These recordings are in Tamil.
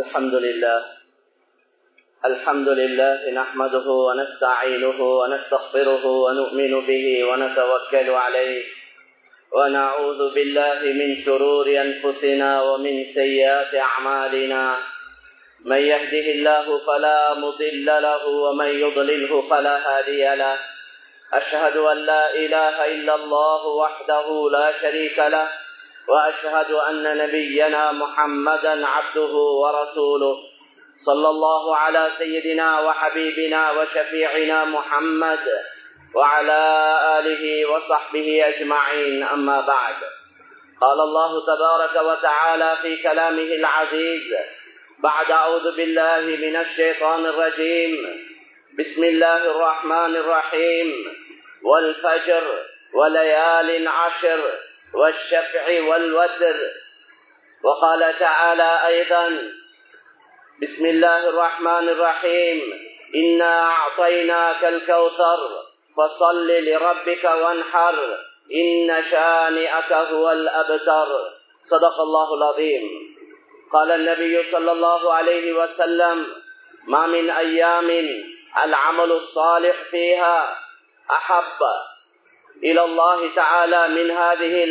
الحمد لله الحمد لله نحمده ونستعينه ونستغفره ونؤمن به ونتوكل عليه ونعوذ بالله من شرور أنفسنا ومن سيئات أعمالنا من يهده الله فلا مضل له ومن يضلله فلا هادي له أشهد أن لا إله إلا الله وحده لا شريك له وأشهد أن نبينا محمدا عبده ورسوله صلى الله على سيدنا وحبيبنا وشفيعنا محمد وعلى آله وصحبه أجمعين أما بعد قال الله تبارك وتعالى في كلامه العزيز بعد أعوذ بالله من الشيطان الرجيم بسم الله الرحمن الرحيم والفجر وليال عشر والشفع والوتر وقال تعالى أيضا بسم الله الرحمن الرحيم إنا أعطيناك الكوثر فصل لربك وانحر إن شانئك هو الأبتر صدق الله العظيم قال النبي صلى الله عليه وسلم ما من أيام العمل الصالح فيها أحب إلى الله تعالى من هذه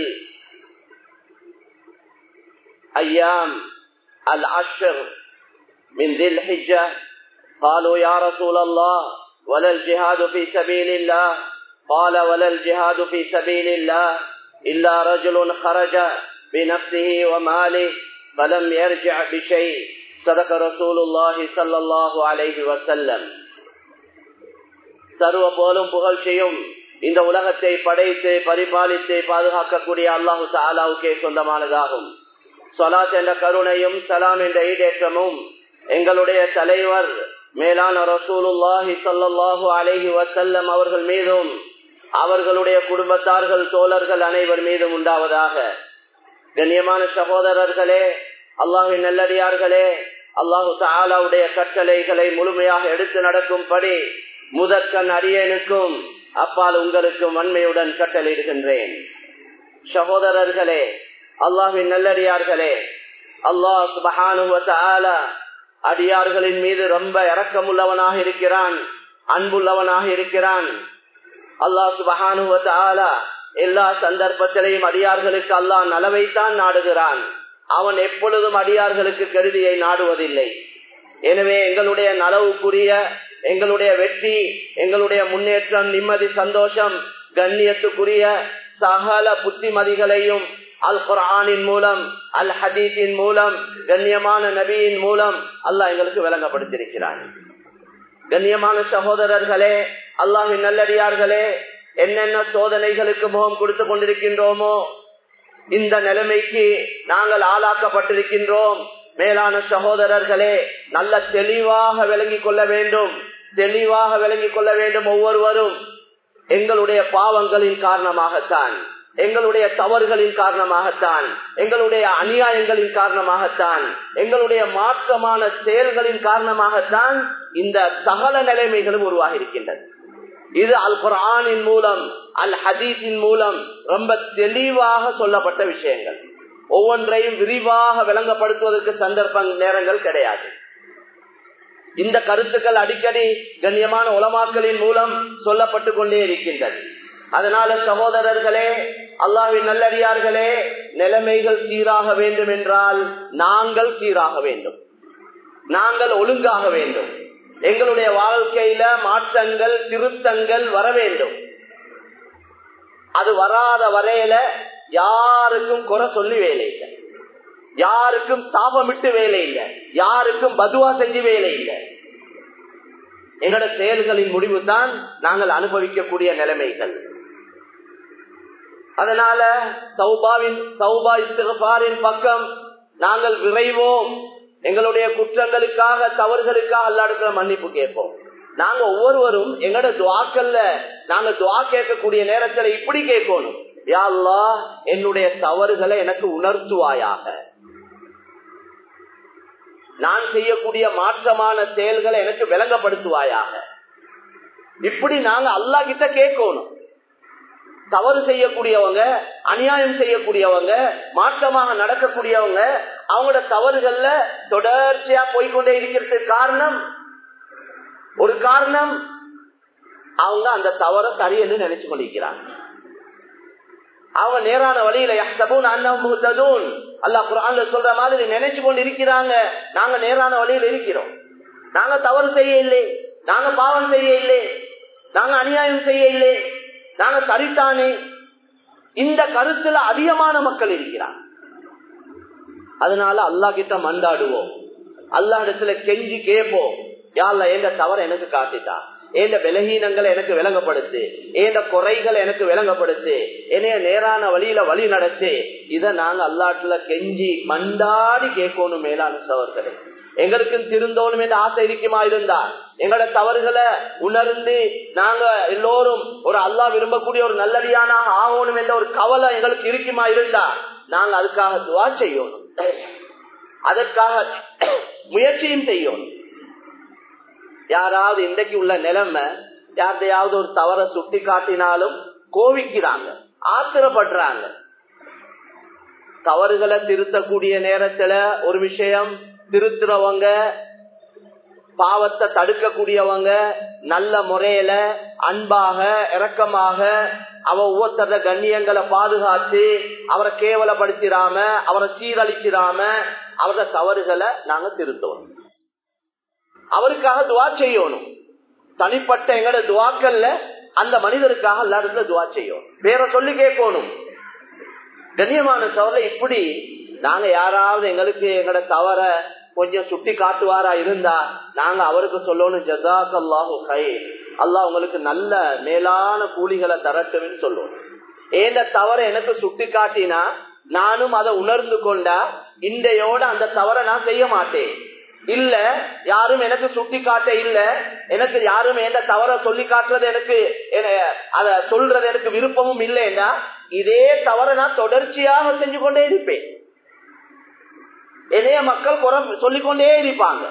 الأيام العشر من ذي الحجة قالوا يا رسول الله ولا الجهاد في سبيل الله قال ولا الجهاد في سبيل الله إلا رجل خرج بنفسه وماله فلم يرجع بشيء صدق رسول الله صلى الله عليه وسلم சர்வ போலும் புகழ்ச்சியும் இந்த உலகத்தை படைத்து பரிபாலித்து பாதுகாக்கக்கூடிய அல்லாஹு தாலாவுக்கே சொந்தமானதாகும் சொலாத் என்ற கருணையும் சலாம் என்ற ஈடேற்றமும் எங்களுடைய தலைவர் மேலான ரசூலுல்லாஹி சல்லாஹூ அலஹி வசல்லம் அவர்கள் மீதும் அவர்களுடைய குடும்பத்தார்கள் தோழர்கள் அனைவர் மீதும் உண்டாவதாக கண்ணியமான சகோதரர்களே அல்லாஹின் நல்லடியார்களே அல்லாஹு தாலாவுடைய கட்டளைகளை முழுமையாக எடுத்து நடக்கும்படி முதற்கண் அரியனுக்கும் அப்பால் உங்களுக்கும் வன்மையுடன் கட்டளையிடுகின்றேன் சகோதரர்களே அல்லாஹின் நல்லடியார்களே அல்லாஹ் சுபஹானுவ அடியார்களின் மீது ரொம்ப இரக்கமுள்ளவனாக இருக்கிறான் அன்புள்ளவனாக இருக்கிறான் அல்லாஹ் சுபஹானுவ எல்லா சந்தர்ப்பத்திலையும் அடியார்களுக்கு அல்லாஹ் நலவைத்தான் நாடுகிறான் அவன் எப்பொழுதும் அடியார்களுக்கு கருதியை நாடுவதில்லை எனவே எங்களுடைய நலவுக்குரிய எங்களுடைய வெற்றி எங்களுடைய முன்னேற்றம் நிம்மதி சந்தோஷம் கண்ணியத்துக்குரிய சகல புத்திமதிகளையும் அல் குரானின் மூலம் அல் ஹதீஸின் மூலம் கண்ணியமான நபியின் மூலம் அல்லாஹ் எங்களுக்கு விளங்கப்படுத்தியிருக்கிறான் கண்ணியமான சகோதரர்களே அல்லாஹின் நல்லடியார்களே என்னென்ன சோதனைகளுக்கு முகம் கொடுத்து கொண்டிருக்கின்றோமோ இந்த நிலைமைக்கு நாங்கள் ஆளாக்கப்பட்டிருக்கின்றோம் மேலான சகோதரர்களே நல்ல தெளிவாக விளங்கிக் கொள்ள வேண்டும் தெளிவாக விளங்கிக் கொள்ள வேண்டும் ஒவ்வொருவரும் எங்களுடைய பாவங்களின் காரணமாகத்தான் எங்களுடைய தவறுகளின் காரணமாகத்தான் எங்களுடைய அநியாயங்களின் காரணமாகத்தான் எங்களுடைய மாற்றமான செயல்களின் காரணமாகத்தான் இந்த சகல நிலைமைகளும் உருவாகி இருக்கின்றது இது அல் குரானின் மூலம் அல் ஹதீஸின் மூலம் ரொம்ப தெளிவாக சொல்லப்பட்ட விஷயங்கள் ஒவ்வொன்றையும் விரிவாக விளங்கப்படுத்துவதற்கு சந்தர்ப்ப நேரங்கள் கிடையாது இந்த கருத்துக்கள் அடிக்கடி கண்ணியமான உலமாக்களின் மூலம் சொல்லப்பட்டு கொண்டே இருக்கின்றது அதனால சகோதரர்களே அல்லாவின் நல்லடியார்களே நிலைமைகள் சீராக வேண்டும் என்றால் நாங்கள் சீராக வேண்டும் நாங்கள் ஒழுங்காக வேண்டும் எங்களுடைய வாழ்க்கையில மாற்றங்கள் திருத்தங்கள் வர வேண்டும் அது வராத வரையில யாருக்கும் குறை சொல்லி வேலை இல்லை யாருக்கும் சாபமிட்டு வேலை இல்லை யாருக்கும் பதுவா செஞ்சு வேலை இல்லை எங்களோட செயல்களின் முடிவு தான் நாங்கள் அனுபவிக்கக்கூடிய நிலைமைகள் அதனால சௌபாவின் சௌபா இஸ்திகாரின் பக்கம் நாங்கள் விரைவோம் எங்களுடைய குற்றங்களுக்காக தவறுகளுக்காக அல்லாடுக்கிற மன்னிப்பு கேட்போம் நாங்க ஒவ்வொருவரும் எங்களோட துவாக்கல்ல நாங்க துவா கேட்கக்கூடிய நேரத்துல இப்படி கேட்கணும் யாழ்லா என்னுடைய தவறுகளை எனக்கு உணர்த்துவாயாக நான் செய்யக்கூடிய மாற்றமான செயல்களை எனக்கு விளங்கப்படுத்துவாயாக இப்படி நாங்க அல்லா கிட்ட கேட்கணும் தவறு செய்யக்கூடியவங்க அநியாயம் செய்யக்கூடியவங்க மாற்றமாக நடக்கக்கூடியவங்க அவங்களோட தவறுகள்ல தொடர்ச்சியா போய்கொண்டே இருக்கிறதுக்கு காரணம் ஒரு காரணம் அவங்க அந்த தவற சரி என்று நினைச்சு கொண்டிருக்கிறாங்க அவங்க நேரான வழியில அல்லாஹ் குரான்ல சொல்ற மாதிரி நினைச்சு கொண்டு இருக்கிறாங்க நாங்க நேரான வழியில இருக்கிறோம் நாங்க தவறு செய்ய இல்லை நாங்க பாவம் செய்ய இல்லை நாங்க அநியாயம் செய்ய இல்லை நாங்க சரித்தானே இந்த கருத்துல அதிகமான மக்கள் இருக்கிறாங்க அதனால அல்லா கிட்ட மண்டாடுவோம் அல்லா இடத்துல கெஞ்சி கேட்போம் யாழ்ல எந்த தவறு எனக்கு காட்டிட்டா ஏந்த விலகீனங்களை எனக்கு விளங்கப்படுத்து ஏந்த குறைகளை எனக்கு விளங்கப்படுத்து என்னைய நேரான வழியில வழி நடத்து இத நாங்க அல்லாட்டுல கெஞ்சி மண்டாடி கேட்கணும் மேலான சவர்களே எங்களுக்கு திருந்தோணும் என்று ஆசை இருக்குமா இருந்தா எங்களோட தவறுகளை உணர்ந்து நாங்க எல்லோரும் ஒரு அல்லா விரும்பக்கூடிய ஒரு நல்லடியான ஆகணும் என்ற ஒரு கவலை எங்களுக்கு இருக்குமா இருந்தா நாங்க அதுக்காக துவா செய்யணும் அதற்காக முயற்சியும் செய்யணும் யாராவது இன்றைக்கு உள்ள நிலைமை யார்தையாவது ஒரு தவற சுட்டி காட்டினாலும் கோவிக்கிறாங்க ஆத்திரப்படுறாங்க தவறுகளை திருத்தக்கூடிய நேரத்துல ஒரு விஷயம் திருத்துறவங்க பாவத்தை தடுக்கக்கூடியவங்க நல்ல முறையில அன்பாக இரக்கமாக அவ ஒவ்வொருத்தர கண்ணியங்களை பாதுகாத்து அவரை கேவலப்படுத்திடாம அவரை சீரழிச்சிடாம அவர தவறுகளை நாங்க திருத்தணும் அவருக்காக துவா செய்யணும் தனிப்பட்ட எங்கட துவாக்கல்ல அந்த மனிதருக்காக எல்லாருக்கும் துவா செய்யும் வேற சொல்லி கேட்கணும் கண்ணியமான தவற இப்படி நாங்க யாராவது எங்களுக்கு எங்கட தவற கொஞ்சம் சுட்டி காட்டுவாரா இருந்தா நாங்க அவருக்கு சொல்லணும் ஜசாக் அல்லாஹு கை அல்லாஹ் உங்களுக்கு நல்ல மேலான கூலிகளை தரட்டும்னு சொல்லுவோம் ஏந்த தவற எனக்கு சுட்டி காட்டினா நானும் அதை உணர்ந்து கொண்டா இன்றையோட அந்த தவறை நான் செய்ய மாட்டேன் இல்ல யாரும் எனக்கு சுட்டி காட்ட இல்ல எனக்கு யாரும் எந்த தவற சொல்லி காட்டுறது எனக்கு அத சொல்றது எனக்கு விருப்பமும் இல்லைன்னா இதே தவற நான் தொடர்ச்சியாக செஞ்சு கொண்டே இருப்பேன் என்னைய மக்கள் குறை சொல்லிக்கொண்டே இருப்பாங்க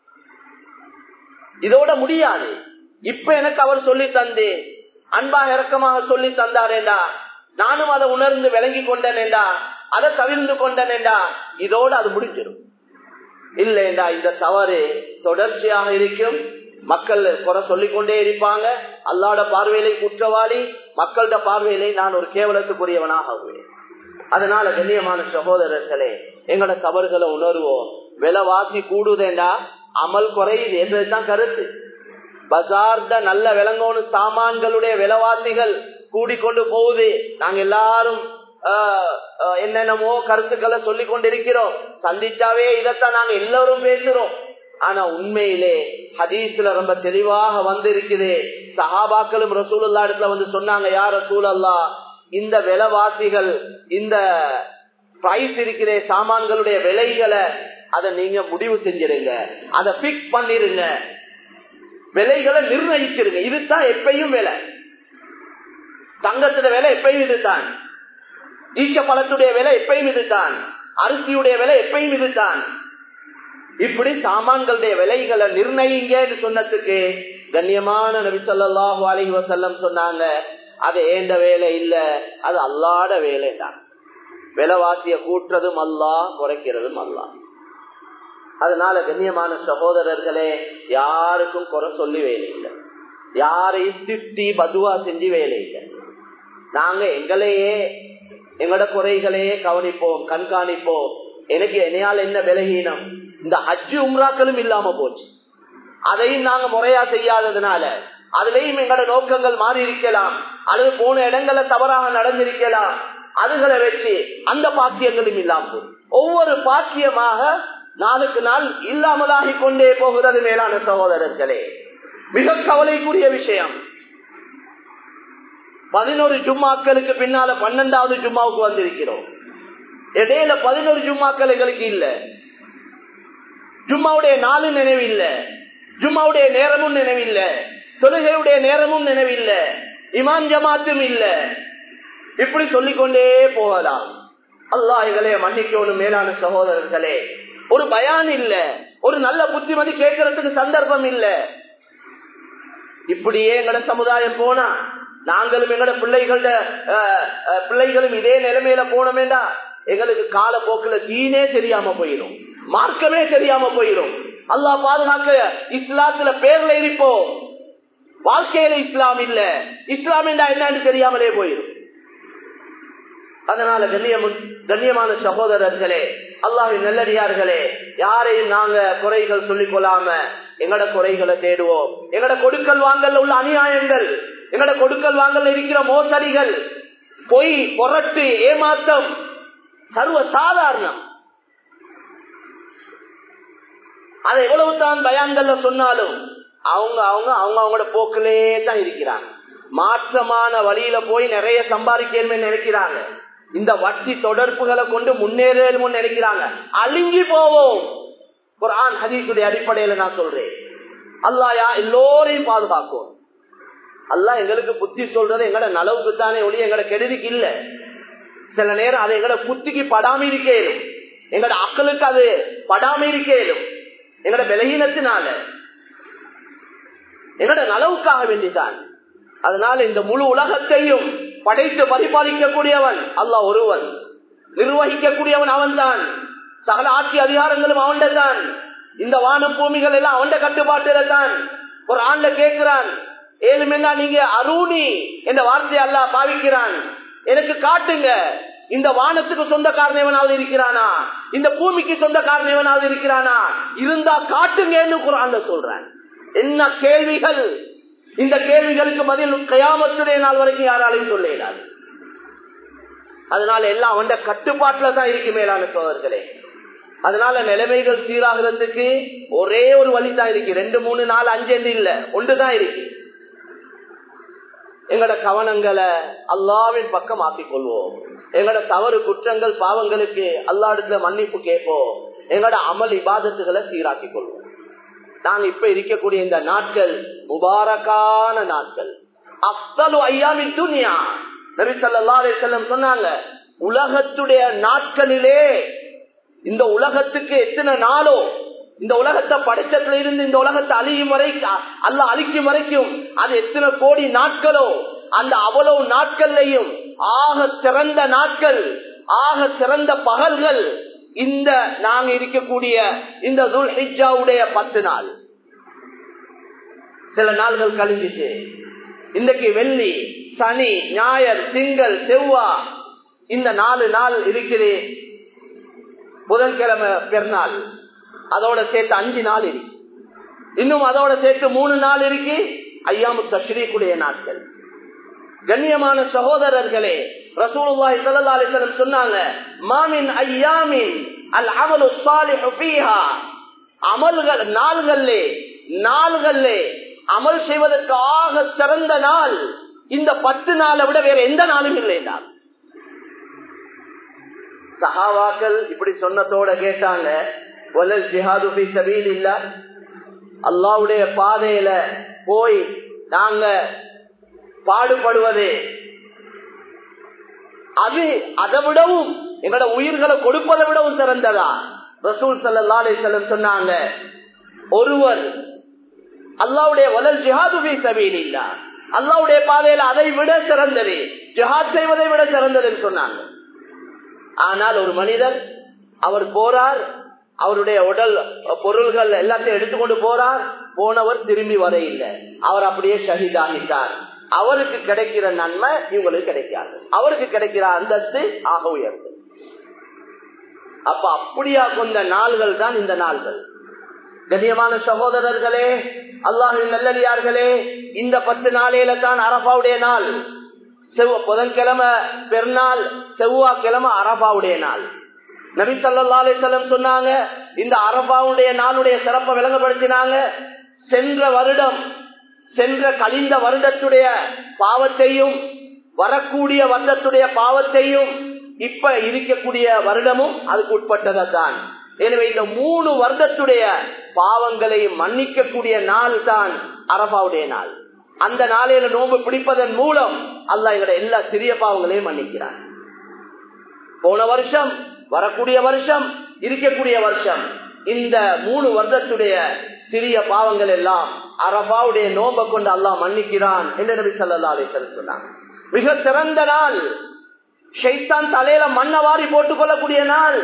இதோட முடியாது இப்ப எனக்கு அவர் சொல்லி தந்து அன்பாக இறக்கமாக சொல்லி தந்தாரேண்டா நானும் அதை உணர்ந்து விளங்கி கொண்டேனேண்டா அதை தவிர்ந்து கொண்டேனேண்டா இதோட அது முடிஞ்சிடும் இல்லைண்டா இந்த தவறு தொடர்ச்சியாக இருக்கும் மக்கள் குறை சொல்லிக்கொண்டே இருப்பாங்க அல்லாட பார்வையிலே குற்றவாளி மக்களோட பார்வையிலே நான் ஒரு கேவலத்துக்குரியவனாக ஆகுவேன் அதனால கண்ணியமான சகோதரர்களே எங்களோட தவறுகளை உணர்வோம் விலைவாசி கூடுதேண்டா அமல் குறையுது என்பதுதான் கருத்து பசார்த நல்ல விளங்கோனு சாமான்களுடைய விலைவாசிகள் கூடிக்கொண்டு போகுது நாங்க எல்லாரும் என்னென்னமோ கருத்துக்களை சொல்லிக் கொண்டிருக்கிறோம் சந்திச்சாவே இதைத்தான் நாங்க எல்லாரும் பேசுறோம் ஆனா உண்மையிலே ஹதீஸ்ல ரொம்ப தெளிவாக வந்து இருக்குது சஹாபாக்களும் ரசூலுல்லா இடத்துல வந்து சொன்னாங்க யார் ரசூல் அல்லா இந்த விலைவாசிகள் இந்த பிரைஸ் இருக்கிற சாமான்களுடைய விலைகளை அதை நீங்க முடிவு செஞ்சிருங்க அதை பிக்ஸ் பண்ணிருங்க விலைகளை நிர்ணயிச்சிருங்க இதுதான் எப்பயும் விலை தங்கத்துல விலை எப்பயும் இதுதான் ஈச்ச பழத்துடைய விலை எப்பயும் இதுதான் அரிசியுடைய விலை எப்பயும் இதுதான் இப்படி சாமான்களுடைய விலைகளை நிர்ணயிங்க சொன்னதுக்கு கண்ணியமான நபி சொல்லாஹு அலி வசல்லம் சொன்னாங்க அது ஏந்த வேலை இல்ல அது அல்லாட வேலை தான் விலைவாசிய கூட்டுறதும் அல்லா குறைக்கிறதும் அல்லா அதனால கண்ணியமான சகோதரர்களே யாருக்கும் குறை சொல்லி வேலை இல்லை யாரையும் திட்டி பதுவா செஞ்சு வேலை இல்லை நாங்க எங்களையே எங்களோட குறைகளையே கவனிப்போம் கண்காணிப்போம் எனக்கு என்னையால் என்ன விலகீனம் இந்த அஜு உம்ராக்களும் இல்லாம போச்சு அதையும் நாங்க முறையா செய்யாததுனால அதுலயும் எங்களோட நோக்கங்கள் மாறி இருக்கலாம் அல்லது போன இடங்கள்ல தவறாக நடந்திருக்கலாம் அதுகளை வச்சு அந்த பாக்கியங்களும் இல்லாம போகும் ஒவ்வொரு பாக்கியமாக நாளுக்கு நாள் இல்லாமலாகி கொண்டே போகிறது மேலான சகோதரர்களே மிக கவலைக்குரிய விஷயம் பதினோரு ஜும்மாக்களுக்கு பின்னால பன்னெண்டாவது ஜும்மாவுக்கு வந்திருக்கிறோம் இடையில பதினோரு ஜும்மாக்கள் எங்களுக்கு இல்ல ஜும்மாவுடைய நாலு நினைவில்ல ஜும்மாவுடைய நேரமும் நினைவில்ல தொழுகையுடைய நேரமும் நினைவில்ல இமான் ஜமாத்தும் இல்ல இப்படி சொல்லிக்கொண்டே போகலாம் அல்லாஹிகளே மன்னிக்கணும் மேலான சகோதரர்களே ஒரு பயான் இல்ல ஒரு நல்ல புத்திமதி கேட்கறதுக்கு சந்தர்ப்பம் இல்ல இப்படியே எங்கட சமுதாயம் போனா நாங்களும் எங்கட பிள்ளைகள பிள்ளைகளும் இதே நிலைமையில போனோமேடா எங்களுக்கு காலப்போக்குல தீனே தெரியாம போயிடும் மார்க்கமே தெரியாம போயிடும் அல்லாஹ் பாதுகாக்க இஸ்லாத்துல பேர்ல இருப்போம் வாழ்க்கையில இஸ்லாம் இல்ல இஸ்லாம் என்றா என்னன்னு தெரியாமலே போயிடும் அதனால கண்ணியம் கண்ணியமான சகோதரர்களே அல்லாஹின் நல்லடியார்களே யாரையும் நாங்க குறைகள் சொல்லிக் கொள்ளாம எங்கட குறைகளை தேடுவோம் எங்கட கொடுக்கல் வாங்கல் உள்ள அநியாயங்கள் எங்கட கொடுக்கல் வாங்கல் இருக்கிற மோசடிகள் பொய் பொரட்டு ஏமாற்றம் சர்வ சாதாரணம் அதை எவ்வளவு தான் பயான்கள்ல சொன்னாலும் அவங்க அவங்க அவங்க அவங்களோட போக்கிலே தான் இருக்கிறாங்க மாற்றமான வழியில போய் நிறைய சம்பாதிக்கணும்னு நினைக்கிறாங்க இந்த வட்டி தொடர்புகளை கொண்டு முன்னேறணும் நினைக்கிறாங்க அழுங்கி போவோம் குரான் ஹதீசுடைய அடிப்படையில நான் சொல்றேன் அல்லாயா எல்லோரையும் பாதுகாக்கும் அல்லா எங்களுக்கு புத்தி சொல்றது எங்கட நலவுக்கு தானே ஒளி எங்கட கெடுதிக்கு இல்ல சில நேரம் அது எங்கட புத்திக்கு படாம இருக்கேனும் எங்கட அக்களுக்கு அது படாம இருக்கேனும் எங்கட விலகினத்தினால எங்கட நலவுக்காக வேண்டிதான் அதனால இந்த முழு உலகத்தையும் படைத்து பரிபாலிக்கக்கூடியவன் அல்ல ஒருவன் நிர்வகிக்கக்கூடியவன் அவன் தான் சகல ஆட்சி அதிகாரங்களும் அவன்ட தான் இந்த வான பூமிகள் எல்லாம் அவன் கட்டுப்பாட்டுல தான் ஒரு ஆண்ட கேட்கிறான் ஏழுமென்னா நீங்க அருணி என்ற வார்த்தையை அல்ல பாவிக்கிறான் எனக்கு காட்டுங்க இந்த வானத்துக்கு சொந்தக்காரன் எவனாவது இருக்கிறானா இந்த பூமிக்கு சொந்தக்காரன் எவனாவது இருக்கிறானா இருந்தா காட்டுங்கன்னு குரான் சொல்றான் என்ன கேள்விகள் இந்த கேள்விகளுக்கு பதில் கயாமத்துடைய நாள் வரைக்கும் யாராலையும் சொல்ல இயலாது அதனால எல்லாம் அவன் கட்டுப்பாட்டுல தான் இருக்கு மேலான சோதர்களே அதனால நிலைமைகள் சீராகிறதுக்கு ஒரே ஒரு வழி தான் இருக்கு ரெண்டு மூணு நாலு அஞ்சு இல்ல ஒன்றுதான் இருக்கு எங்கட கவனங்களை அல்லாவின் பக்கம் ஆக்கிக் கொள்வோம் எங்கட தவறு குற்றங்கள் பாவங்களுக்கு அல்லாடத்துல மன்னிப்பு கேட்போம் எங்கட அமல் இபாதத்துகளை சீராக்கிக் கொள்வோம் நாங்க இப்ப இருக்கக்கூடிய இந்த நாட்கள் முபாரக்கான நாட்கள் அப்தலு ஐயாமி துனியா நபி சொல்லா செல்லம் சொன்னாங்க உலகத்துடைய நாட்களிலே இந்த உலகத்துக்கு எத்தனை நாளோ இந்த உலகத்தை படைச்சத்துல இருந்து இந்த உலகத்தை அழியும் வரைக்கும் அல்ல அழிக்கும் வரைக்கும் அது எத்தனை கோடி நாட்களோ அந்த அவ்வளவு நாட்கள்லையும் ஆக சிறந்த நாட்கள் ஆக சிறந்த பகல்கள் இந்த நாங்க இருக்கக்கூடிய இந்த துல்ஹிஜாவுடைய பத்து நாள் சில நாள்கள் கழிஞ்சிச்சு இன்றைக்கு வெள்ளி சனி ஞாயர் திங்கள் செவ்வா இந்த நாலு நாள் இருக்குது புதன்கிழமை பெருநாள் அதோட சேர்த்து அஞ்சு நாள் இருக்கு இன்னும் அதோட சேர்த்து மூணு நாள் இருக்கு ஐயாமு தஸ்ரீக்குடைய நாட்கள் கண்ணியமான சகோதரர்களே ரசூலுல்லாஹி ஸல்லல்லாஹு அலைஹி வஸல்லம் சொன்னாங்க மாமின் ஐயாமின் அல் அமலு ஸாலிஹு ஃபீஹா அமல்கள் நாள்களே நாள்களே அமல் செய்வதற்கு ஆக சிறந்த நாள் இந்த பத்து நாளை விட வேற எந்த நாளும் இல்லை நாள் சஹாவாக்கள் இப்படி சொன்னதோட கேட்டாங்க ஒலல் ஜிஹாது ஃபீ சபீலில்லா அல்லாஹ்வுடைய பாதையில போய் நாங்க பாடுபடுவது அது அதை விடவும் எங்களோட உயிர்களை கொடுப்பதை விடவும் சிறந்ததா ரசூல் சல்லா அலிசல்லம் சொன்னாங்க ஒருவர் அல்லாவுடைய வளல் ஜிஹாது சபீல் இல்ல அல்லாவுடைய பாதையில அதை விட சிறந்தது ஜிஹாத் செய்வதை விட சிறந்ததுன்னு சொன்னாங்க ஆனால் ஒரு மனிதர் அவர் போறார் அவருடைய உடல் பொருள்கள் எல்லாத்தையும் எடுத்துக்கொண்டு போறார் போனவர் திரும்பி வர இல்லை அவர் அப்படியே ஷஹீதாகிட்டார் அவருக்கு கிடைக்கிற நன்மை இவங்களுக்கு கிடைக்காது அவருக்கு கிடைக்கிற அந்தஸ்து ஆக உயர்ந்து அப்ப அப்படியா கொண்ட நாள்கள் தான் இந்த நாள்கள் கண்ணியமான சகோதரர்களே அல்லாஹின் நல்லடியார்களே இந்த பத்து நாளையில தான் அரபாவுடைய நாள் செவ்வ புதன்கிழமை பெருநாள் செவ்வாய்க்கிழமை அரபாவுடைய நாள் நபி சல்லா அலிசல்லம் சொன்னாங்க இந்த அரபாவுடைய நாளுடைய சிறப்பை விளங்கப்படுத்தினாங்க சென்ற வருடம் சென்ற கழிந்த வருடத்துடைய பாவத்தையும் வரக்கூடிய வருடத்துடைய பாவத்தையும் இப்ப இருக்கக்கூடிய வருடமும் அதுக்கு உட்பட்டதான் எனவே இந்த மூணு வருடத்துடைய பாவங்களை மன்னிக்கக்கூடிய நாள் தான் அரபாவுடைய நாள் அந்த நாளையில நோம்பு பிடிப்பதன் மூலம் அல்ல எங்களுடைய எல்லா சிறிய பாவங்களையும் மன்னிக்கிறான் போன வருஷம் வரக்கூடிய வருஷம் இருக்கக்கூடிய வருஷம் இந்த மூணு வருடத்துடைய சிறிய பாவங்கள் எல்லாம் அரபாவுடைய நோம்ப கொண்டு அல்லாஹ் மன்னிக்கிறான் என்று நபி சல்லா அலிசல் சொன்னாங்க மிக சிறந்த நாள் ஷைத்தான் தலையில மண்ணை வாரி போட்டுக் கொள்ளக்கூடிய நாள்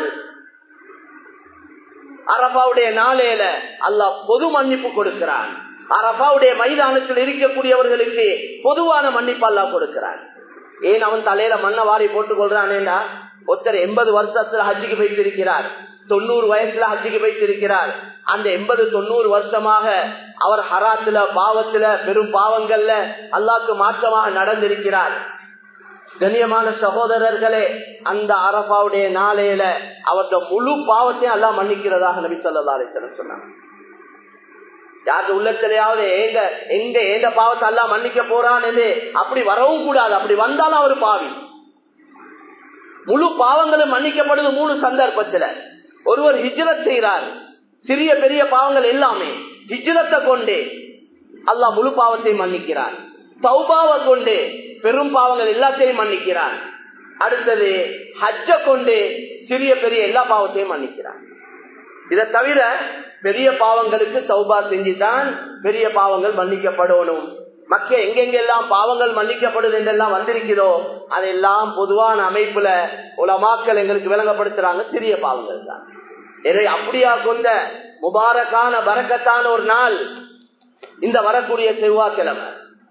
அரபாவுடைய நாளையில அல்லாஹ் பொது மன்னிப்பு கொடுக்கிறான் அரபாவுடைய மைதானத்தில் இருக்கக்கூடியவர்களுக்கு பொதுவான மன்னிப்பு அல்லாஹ் கொடுக்கிறான் ஏன் அவன் தலையில மண்ணை வாரி போட்டுக் கொள்றானேடா ஒருத்தர் எண்பது வருஷத்துல ஹஜ்ஜிக்கு வைத்திருக்கிறார் தொண்ணூறு வயசுல ஹஜ்ஜிக்கு வைத்திருக்கிறார் அந்த எண்பது தொண்ணூறு வருஷமாக அவர் ஹராத்துல பாவத்துல பெரும் பாவங்கள்ல அல்லாக்கு மாற்றமாக நடந்திருக்கிறார் கண்ணியமான சகோதரர்களே அந்த அரபாவுடைய நாளையில அவருடைய முழு பாவத்தையும் எல்லாம் மன்னிக்கிறதாக நபி சொல்லா அலிசலம் சொன்னாங்க யாரு உள்ளத்திலேயாவது எங்க எங்க எந்த பாவத்தை எல்லாம் மன்னிக்க போறான்னு அப்படி வரவும் கூடாது அப்படி வந்தாலும் அவர் பாவி முழு பாவங்களும் மன்னிக்கப்படுது மூணு சந்தர்ப்பத்துல ஒருவர் ஹிஜ்ரத் செய்கிறார் சிறிய பெரிய பாவங்கள் எல்லாமே ஹிஜ்ரத்தை கொண்டே அல்லாஹ் முழு பாவத்தை மன்னிக்கிறார் சௌபாவை கொண்டு பெரும் பாவங்கள் எல்லாத்தையும் மன்னிக்கிறான் அடுத்தது ஹஜ்ஜ கொண்டு சிறிய பெரிய எல்லா பாவத்தையும் மன்னிக்கிறான் இதை தவிர பெரிய பாவங்களுக்கு சௌபா செஞ்சுதான் பெரிய பாவங்கள் மன்னிக்கப்படணும் மக்க எங்கெங்கெல்லாம் பாவங்கள் மன்னிக்கப்படுது என்றெல்லாம் வந்திருக்கிறதோ அதெல்லாம் பொதுவான அமைப்புல உலமாக்கள் எங்களுக்கு விளங்கப்படுத்துறாங்க சிறிய பாவங்கள் தான் எனவே அப்படியா கொண்ட முபாரக்கான பறக்கத்தான ஒரு நாள் இந்த வரக்கூடிய செவ்வாய்க்கிழமை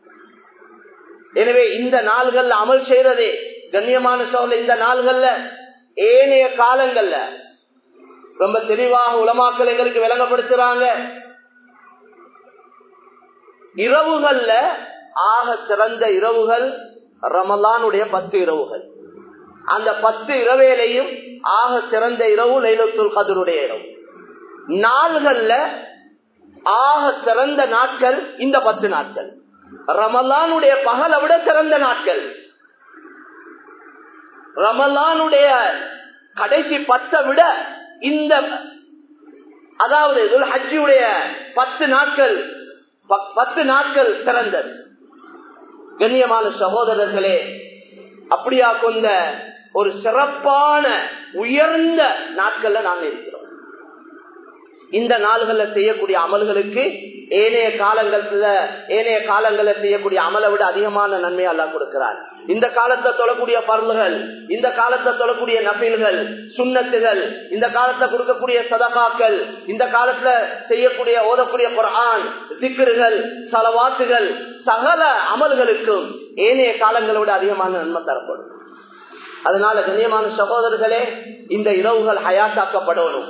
எனவே இந்த நாள்கள்ல அமல் செய்யறதே கண்ணியமான சோழ இந்த நாள்கள்ல ஏனைய காலங்கள்ல ரொம்ப தெளிவாக உலமாக்கள் எங்களுக்கு விளங்கப்படுத்துறாங்க இரவுகள்ல ஆக சிறந்த இரவுகள் ரமலானுடைய பத்து இரவுகள் அந்த பத்து இரவேலையும் ஆக சிறந்த இரவு லைலத்துல் கதருடைய இரவு நாள்கள்ல ஆக சிறந்த நாட்கள் இந்த பத்து நாட்கள் ரமலானுடைய பகலை விட சிறந்த நாட்கள் ரமலானுடைய கடைசி பத்தை விட இந்த அதாவது ஹஜ்ஜியுடைய பத்து நாட்கள் பத்து நாட்கள் சிறந்தது கண்ணியமான சகோதரர்களே அப்படியா கொண்ட ஒரு சிறப்பான உயர்ந்த நாட்கள்ல நாங்க இருக்கிறோம் இந்த நாள்கள்ல செய்யக்கூடிய அமல்களுக்கு ஏனைய காலங்கள்ல ஏனைய காலங்கள்ல செய்யக்கூடிய அமலை விட அதிகமான நன்மை அல்லா கொடுக்கிறார் இந்த காலத்தை தொழக்கூடிய பருள்கள் இந்த காலத்தை தொழக்கூடிய நபில்கள் சுண்ணத்துகள் இந்த காலத்துல கொடுக்கக்கூடிய சதகாக்கள் இந்த காலத்துல செய்யக்கூடிய ஓதக்கூடிய குரான் சிக்கர்கள் சலவாத்துகள் சகல அமல்களுக்கும் ஏனைய காலங்களை விட அதிகமான நன்மை தரப்படும் அதனால கண்ணியமான சகோதரர்களே இந்த இரவுகள் ஹயாத்தாக்கப்படணும்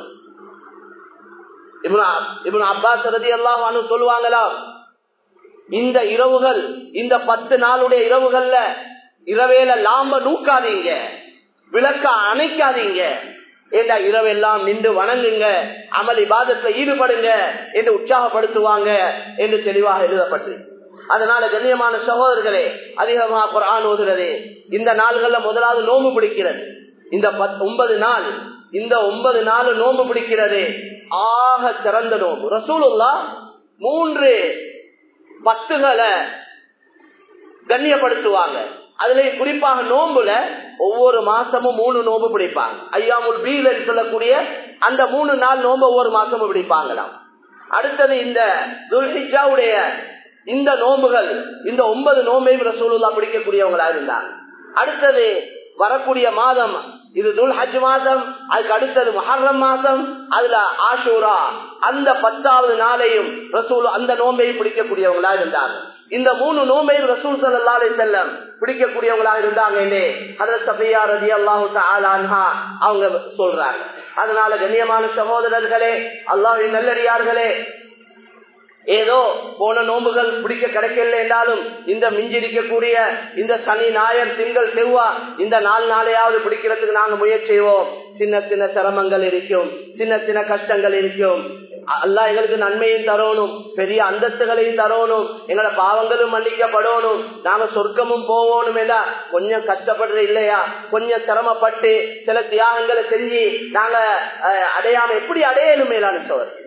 அப்பாஸ் ரதி எல்லாம் சொல்லுவாங்களா இந்த இரவுகள் இந்த பத்து நாளுடைய இரவுகள்ல இரவேல லாம்ப நூக்காதீங்க விளக்க அணைக்காதீங்க ஏண்டா இரவெல்லாம் நின்று வணங்குங்க அமல் இபாதத்துல ஈடுபடுங்க என்று உற்சாகப்படுத்துவாங்க என்று தெளிவாக எழுதப்பட்டு அதனால கண்ணியமான சகோதரர்களே அதிகமாக குரான் ஓதுறது இந்த நாள்கள்ல முதலாவது நோம்பு பிடிக்கிறது இந்த ஒன்பது நாள் இந்த ஒன்பது நாள் நோம்பு பிடிக்கிறது ஆக சிறந்த நோம்பு ரசூலுல்லா மூன்று பத்துகளை கண்ணியப்படுத்துவாங்க அதுல குறிப்பாக நோம்புல ஒவ்வொரு மாசமும் மூணு நோம்பு பிடிப்பாங்க ஐயாமுல் பீல் சொல்லக்கூடிய அந்த மூணு நாள் நோம்பு ஒவ்வொரு மாசமும் பிடிப்பாங்களாம் அடுத்தது இந்த துல்ஹிஜாவுடைய இந்த நோம்புகள் இந்த ஒன்பது நோம்பையும் ரசூலுல்லா பிடிக்கக்கூடியவங்களா இருந்தாங்க அடுத்தது வரக்கூடிய மாதம் இது துல் ஹஜ் மாதம் அதுக்கு அடுத்தது மஹர்ரம் மாதம் அதுல ஆஷூரா அந்த பத்தாவது நாளையும் ரசூல் அந்த நோம்பையும் பிடிக்கக்கூடியவங்களா இருந்தாங்க இந்த மூணு நோம்பையும் ரசூல் சல்லா அலி செல்லம் பிடிக்கக்கூடியவங்களா இருந்தாங்க அதில் சபையா ரதி அல்லாஹு ஆலான்ஹா அவங்க சொல்றாங்க அதனால கண்ணியமான சகோதரர்களே அல்லாஹின் நல்லடியார்களே ஏதோ போன நோம்புகள் பிடிக்க கிடைக்கல என்றாலும் இந்த மிஞ்சிருக்கக்கூடிய இந்த சனி ஞாயர் திங்கள் செவ்வா இந்த நாலு நாளையாவது பிடிக்கிறதுக்கு நாங்க முயற்சி செய்வோம் சின்ன சின்ன சிரமங்கள் இருக்கும் சின்ன சின்ன கஷ்டங்கள் இருக்கும் அல்லா எங்களுக்கு நன்மையும் தரணும் பெரிய அந்தஸ்துகளையும் தரணும் எங்களோட பாவங்களும் மன்னிக்கப்படணும் நாங்க சொர்க்கமும் போகணும் இல்ல கொஞ்சம் கஷ்டப்படுற இல்லையா கொஞ்சம் சிரமப்பட்டு சில தியாகங்களை செஞ்சு நாங்க அடையாம எப்படி அடையணும் மேலான சோர்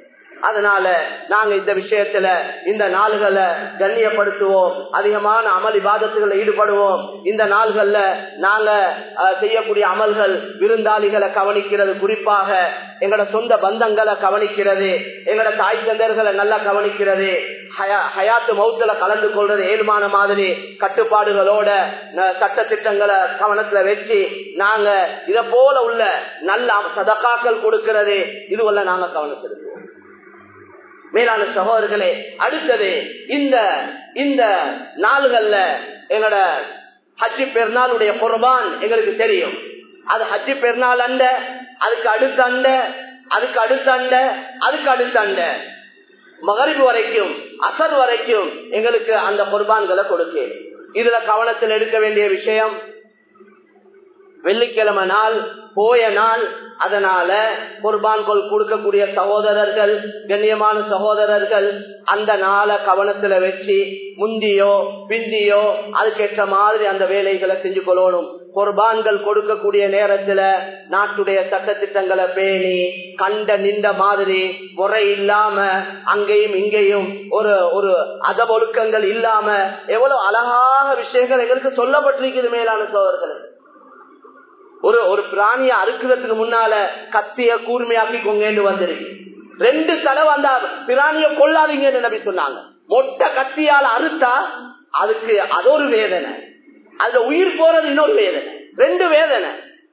அதனால நாங்க இந்த விஷயத்துல இந்த நாள்களை கண்ணியப்படுத்துவோம் அதிகமான அமல் இபாதத்துகளை ஈடுபடுவோம் இந்த நாள்கள்ல நாங்க அஹ், செய்யக்கூடிய அமல்கள் விருந்தாளிகளை கவனிக்கிறது குறிப்பாக எங்களோட சொந்த பந்தங்களை கவனிக்கிறது எங்களோட தாய் தந்தர்களை நல்லா கவனிக்கிறது ஹயா- ஹயாத்து மௌத்துல கலந்து கொள்றது ஏழுமான மாதிரி கட்டுப்பாடுகளோட ந- சட்ட திட்டங்களை கவனத்துல வச்சு நாங்க இத போல உள்ள நல்ல சதக்காக்கள் கொடுக்கிறது இதுவெல்லாம் நாங்க கவனத்திருக்கோம் மேலான சகோதரர்களே அடுத்தது இந்த இந்த நாள்கள்ல எங்களோட ஹஜ்ஜி பெருநாளுடைய குர்பான் எங்களுக்கு தெரியும் அது ஹஜ்ஜி பெருநாள் அண்ட அதுக்கு அடுத்த அண்ட அதுக்கு அடுத்த அண்ட அதுக்கு அடுத்த அண்ட மகரிபு வரைக்கும் அசர் வரைக்கும் எங்களுக்கு அந்த குர்பான்களை கொடுக்க இதுல கவனத்தில் எடுக்க வேண்டிய விஷயம் வெள்ளிக்கிழமை நாள் போய நாள் அதனால குர்பான்கள் கொடுக்கக்கூடிய சகோதரர்கள் கண்ணியமான சகோதரர்கள் அந்த நாளை கவனத்துல வச்சு முந்தியோ பிந்தியோ அதுக்கேற்ற மாதிரி அந்த வேலைகளை செஞ்சு கொள்ளணும் குர்பான்கள் கொடுக்கக்கூடிய நேரத்துல நாட்டுடைய சட்டத்திட்டங்களை பேணி கண்ட நின்ற மாதிரி முறை இல்லாம அங்கேயும் இங்கேயும் ஒரு ஒரு அதபொழுக்கங்கள் இல்லாம எவ்வளவு அழகாக விஷயங்கள் எங்களுக்கு சொல்லப்பட்டிருக்குது மேலான சோதர்கள் ஒரு ஒரு பிராணிய அறுக்கிறதுக்கு முன்னால கத்திய கூர்மையாக்கி கொங்கேண்டு வந்திருக்கு ரெண்டு தடவை அந்த பிராணிய கொள்ளாதீங்கன்னு நம்பி சொன்னாங்க மொட்டை கத்தியால அறுத்தா அதுக்கு அது ஒரு வேதனை அதுல உயிர் போறது இன்னொரு வேதனை ரெண்டு வேதனை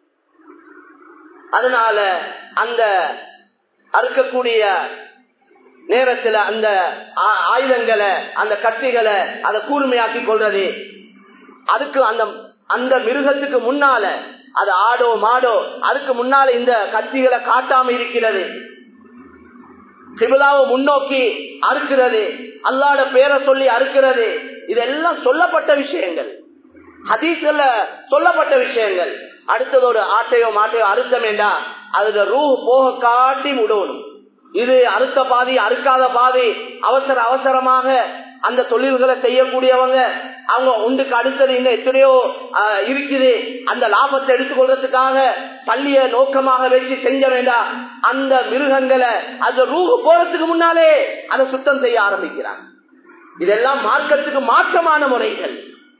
அதனால அந்த அறுக்கக்கூடிய நேரத்துல அந்த ஆ- ஆயுதங்களை அந்த கத்திகளை அதை கூர்மையாக்கி கொள்றது அதுக்கு அந்த அந்த மிருகத்துக்கு முன்னால அது ஆடோ மாடோ அதுக்கு முன்னால இந்த கத்திகளை காட்டாம இருக்கிறது சிபிலாவை முன்னோக்கி அறுக்கிறது அல்லாட பேரை சொல்லி அறுக்கிறது இதெல்லாம் சொல்லப்பட்ட விஷயங்கள் ஹதீஸ்ல சொல்லப்பட்ட விஷயங்கள் அடுத்தது ஒரு ஆட்டையோ மாட்டையோ அறுத்த வேண்டாம் அதுல ரூ போக காட்டி விடணும் இது அறுத்த பாதி அறுக்காத பாதி அவசர அவசரமாக அந்த தொழில்களை செய்யக்கூடியவங்க அவங்க உண்டுக்கு அடுத்தது இன்னும் எத்தனையோ ஆஹ், இருக்குது அந்த லாபத்தை எடுத்துக்கொள்றதுக்காக பள்ளிய நோக்கமாக வச்சு செஞ்ச வேண்டாம் அந்த மிருகங்களை அந்த ரூஹு போறதுக்கு முன்னாலே அதை சுத்தம் செய்ய ஆரம்பிக்கிறாங்க இதெல்லாம் மார்க்கத்துக்கு மாற்றமான முறைகள்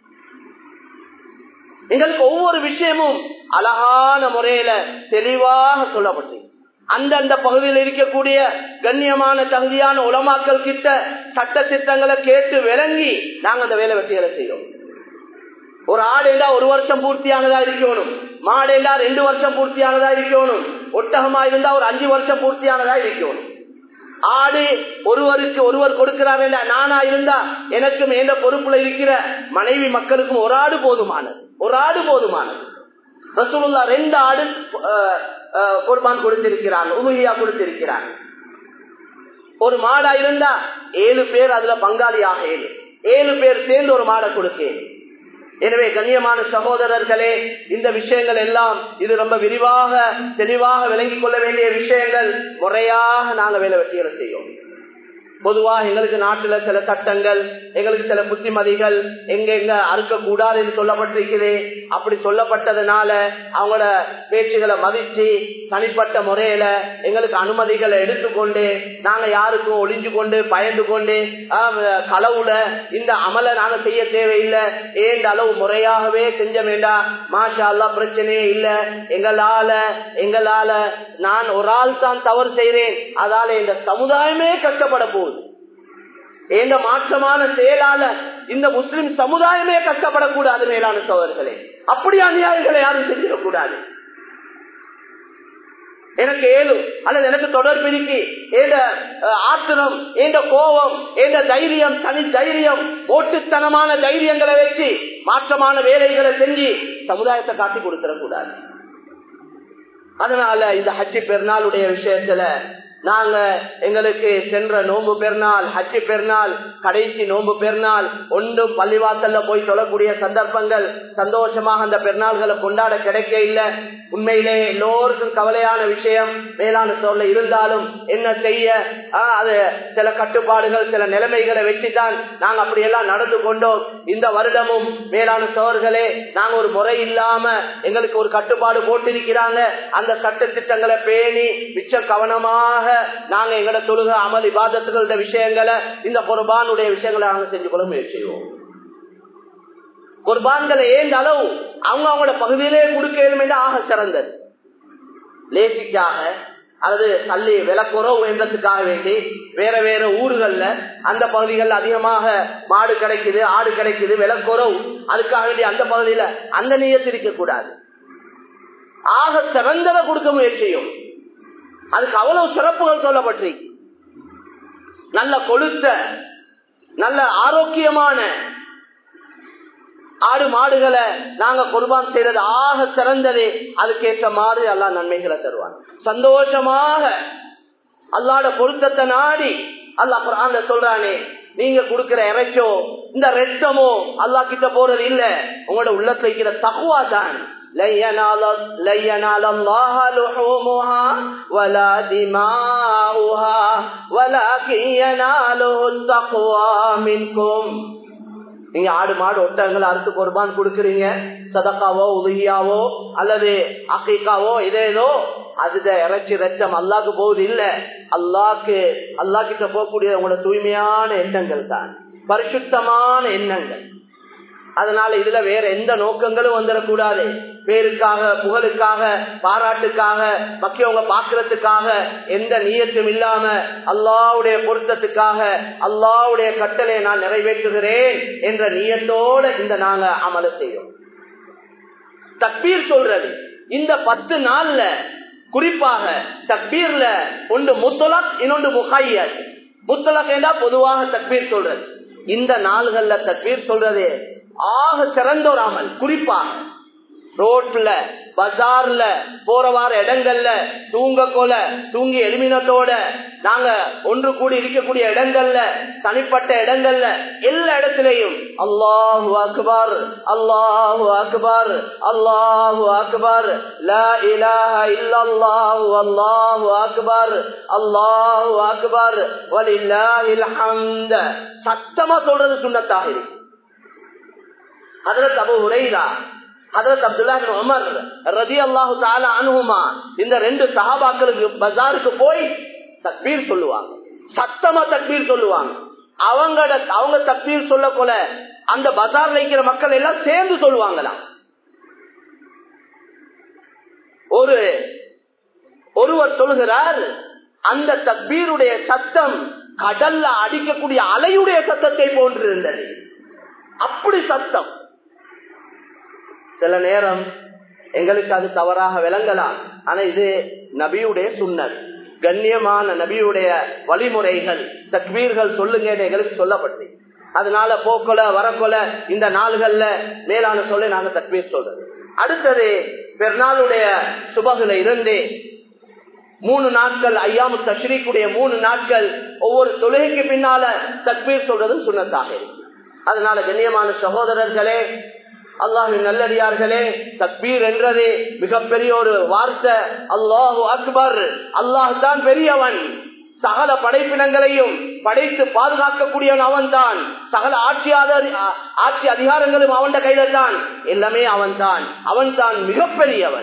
எங்களுக்கு ஒவ்வொரு விஷயமும் அழகான முறையில தெளிவாக சொல்லப்பட்டு அந்தந்த பகுதியில் இருக்கக்கூடிய கண்ணியமான தகுதியான உலமாக்கள் கிட்ட சட்ட திட்டங்களை கேட்டு விளங்கி நாங்க அந்த வேலை வெட்டிகளை செய்யறோம் ஒரு ஆடேண்டா ஒரு வருஷம் பூர்த்தியானதா இருக்கணும் மாடேண்டா ரெண்டு வருஷம் பூர்த்தியானதா இருக்கணும் ஒட்டகமா இருந்தா ஒரு அஞ்சு வருஷம் பூர்த்தியானதா இருக்கணும் ஆடு ஒருவருக்கு ஒருவர் கொடுக்கிறார் நானா இருந்தா எனக்கும் எந்த பொறுப்புல இருக்கிற மனைவி மக்களுக்கும் ஒரு ஆடு போதுமானது ஒரு ஆடு போதுமானது ரசூலுல்லா ரெண்டு ஆடு அஹ், அஹ், குர்பான் கொடுத்திருக்கிறாங்க உமுகியா கொடுத்திருக்கிறாங்க ஒரு மாடா இருந்தா ஏழு பேர் அதுல பங்காளியாக ஏழு ஏழு பேர் சேர்ந்து ஒரு மாடை கொடுக்கேன் எனவே கண்ணியமான சகோதரர்களே இந்த விஷயங்கள் எல்லாம் இது ரொம்ப விரிவாக தெளிவாக விளங்கிக் கொள்ள வேண்டிய விஷயங்கள் முறையாக நாங்க வேலை வெட்டிகளை செய்யும் பொதுவா எங்களுக்கு நாட்டுல சில சட்டங்கள் எங்களுக்கு சில புத்திமதிகள் எங்க எங்க அறுக்க கூடாது என்று சொல்லப்பட்டிருக்குது அப்படி சொல்லப்பட்டதுனால அவங்களோட பேச்சுகளை மதிச்சு தனிப்பட்ட முறையில எங்களுக்கு அனுமதிகளை எடுத்துக்கொண்டு நாங்க யாருக்கும் ஒளிஞ்சு கொண்டு பயந்து கொண்டு ஆஹ், களவுல இந்த அமலை நாங்க செய்ய தேவையில்லை ஏந்த அளவு முறையாகவே செஞ்ச வேண்டாம் மாஷா அல்லா பிரச்சனையே இல்ல எங்களால எங்களால நான் ஒரு ஆள் தான் தவறு செய்றேன் அதால இந்த சமுதாயமே கஷ்டப்பட போகுது இந்த மாற்றமான செயலால இந்த முஸ்லிம் சமுதாயமே கஷ்டப்படக்கூடாது மேலான சோதர்களே அப்படி அநியாயங்களை யாரும் செஞ்சிடக்கூடாது எனக்கு ஏழு அல்லது எனக்கு தொடர்பு இருக்கு ஏண்ட அஹ், ஆத்திரம் ஏண்ட கோபம் ஏண்ட தைரியம் தனி தைரியம் ஓட்டுத்தனமான தைரியங்களை வச்சு மாற்றமான வேலைகளை செஞ்சு சமுதாயத்தை காட்டி கொடுத்துடக்கூடாது அதனால இந்த ஹஜ்ஜி பெருநாளுடைய விஷயத்துல நாங்க எங்களுக்கு சென்ற நோன்பு பெருநாள் ஹஜ்ஜி பெருநாள் கடைசி நோன்பு பெருநாள் ஒன்றும் பள்ளிவாசல்ல போய் சொல்லக்கூடிய சந்தர்ப்பங்கள் சந்தோஷமாக அந்த பெருநாள்களை கொண்டாட கிடைக்க இல்லை உண்மையிலே எல்லோருக்கும் கவலையான விஷயம் மேலான சொல்ல இருந்தாலும் என்ன செய்ய ஆஹ், அது சில கட்டுப்பாடுகள் சில நிலைமைகளை வச்சுதான் நாங்க அப்படியெல்லாம் நடந்து கொண்டோம் இந்த வருடமும் மேலான சோர்களே நாங்க ஒரு முறை இல்லாம எங்களுக்கு ஒரு கட்டுப்பாடு போட்டிருக்கிறாங்க அந்த சட்ட திட்டங்களை பேணி மிச்ச கவனமாக நாங்க எங்கட தொழுக அமல் இபாதத்துகளோட விஷயங்களை இந்த குர்பானுடைய விஷயங்களை நாங்க செஞ்சு கொள்ள முயற்சி செய்வோம் குர்பான்களை ஏந்த அளவு அவங்க அவங்களோட பகுதியிலே கொடுக்க என்று ஆக சிறந்தது லேசிக்காக அல்லது தள்ளி விலக்குறவு என்றதுக்காக வேண்டி வேற வேற ஊர்கள்ல அந்த பகுதிகள் அதிகமாக மாடு கிடைக்குது ஆடு கிடைக்குது விலக்குறவு அதுக்காக வேண்டி அந்த பகுதியில அந்த நீயத்து இருக்க கூடாது ஆக சிறந்ததை கொடுக்க முயற்சியும் அதுக்கு அவ்வளவு சிறப்புகள் சொல்லப்பட்டிருக்கு நல்ல கொளுத்த நல்ல ஆரோக்கியமான ஆடு மாடுகளை நாங்க குர்பான் செய்யறது ஆக சிறந்தது அதுக்கேற்ற மாதிரி எல்லா நன்மைகளை தருவான் சந்தோஷமாக அல்லாட பொருத்தத்தை நாடி அல்லாஹ் குரான்ல சொல்றானே நீங்க கொடுக்கிற இறைச்சோ இந்த ரெட்டமோ அல்லா கிட்ட போறது இல்ல உங்களோட உள்ளத்துல இருக்கிற தகுவா தான் لن ينال, لن ينال الله لحومها ولا دماؤها ولكن يناله التقوى منكم நீங்க ஆடு மாடு ஒட்டகங்களை அறுத்து குர்பான் கொடுக்கறீங்க சதக்காவோ உதகியாவோ அல்லது அக்கைக்காவோ இதேதோ அதுத இறைச்சி ரத்தம் அல்லாக்கு போகுது இல்ல அல்லாக்கு அல்லா கிட்ட போகக்கூடிய உங்களோட தூய்மையான எண்ணங்கள் தான் பரிசுத்தமான எண்ணங்கள் அதனால இதுல வேற எந்த நோக்கங்களும் வந்துடக்கூடாது பேருக்காக புகழுக்காக பாராட்டுக்காக மக்கியவங்க பாக்குறதுக்காக எந்த நீயத்தும் இல்லாம அல்லாவுடைய பொருத்தத்துக்காக அல்லாவுடைய கட்டளை நான் நிறைவேற்றுகிறேன் என்ற நீயத்தோட இந்த நாங்க அமல செய்யும் தப்பீர் சொல்றது இந்த பத்து நாள்ல குறிப்பாக தக்பீர்ல ஒன்று முத்தலக் இன்னொன்று முகையத் முத்தலக் என்றா பொதுவாக தக்பீர் சொல்றது இந்த நாள்கள்ல தக்பீர் சொல்றது ஆக சிறந்த ஒரு அமல் குறிப்பாக ரோட்ல பஜார்ல போற வார இடங்கள்ல தூங்க கொல தூங்கி எளிமினத்தோட நாங்க ஒன்று கூடி இருக்கக்கூடிய இடங்கள்ல தனிப்பட்ட இடங்கள்ல எல்லா இடத்திலையும் அல்லாஹு அக்பர் அல்லாஹு அக்பர் அல்லாஹு அக்பர் லா இலாஹ இல்லல்லாஹு அல்லாஹு அக்பர் அல்லாஹு அக்பர் வலில்லாஹில் ஹம்த சத்தமா சொல்றது சுண்ணத்தாக இருக்கு ஹதரத் அபு ஹுரைரா ஹதரத் அப்துல்லா உமர் ரதி அல்லாஹு தாலா அனுகுமா இந்த ரெண்டு சஹாபாக்களுக்கு பஜாருக்கு போய் தக்பீர் சொல்லுவாங்க சத்தமா தக்பீர் சொல்லுவாங்க அவங்களோட அவங்க தக்பீர் சொல்ல போல அந்த பஜார் வைக்கிற மக்கள் எல்லாம் சேர்ந்து சொல்லுவாங்களாம் ஒரு ஒருவர் சொல்லுகிறார் அந்த தக்பீருடைய சத்தம் கடல்ல அடிக்கக்கூடிய அலையுடைய சத்தத்தை போன்றிருந்தது அப்படி சத்தம் சில நேரம் எங்களுக்கு அது தவறாக விளங்கலாம் ஆனா இது நபியுடைய சுண்ணல் கண்ணியமான நபியுடைய வழிமுறைகள் தக்வீர்கள் சொல்லுங்க எங்களுக்கு சொல்லப்பட்டு அதனால போக்கொல வரக்கொல இந்த நாள்கள்ல மேலான சொல்ல நாங்க தக்வீர் சொல்றது அடுத்தது பெருநாளுடைய சுபகுல இருந்து மூணு நாட்கள் ஐயாமு தஷ்ரீக்குடைய மூணு நாட்கள் ஒவ்வொரு தொழுகைக்கு பின்னால தக்வீர் சொல்றதும் சுண்ணத்தாக இருக்கு அதனால கண்ணியமான சகோதரர்களே அல்லாஹின் நல்லடியார்களே தக்பீர் என்றது மிகப்பெரிய ஒரு வார்த்தை அல்லாஹு அக்பர் அல்லாஹ் தான் பெரியவன் சகல படைப்பினங்களையும் படைத்து பாதுகாக்கக்கூடியவன் அவன் தான் சகல ஆட்சியாளர் ஆட்சி அதிகாரங்களும் அவன் கையில தான் எல்லாமே அவன் தான் அவன் தான் மிகப்பெரியவன்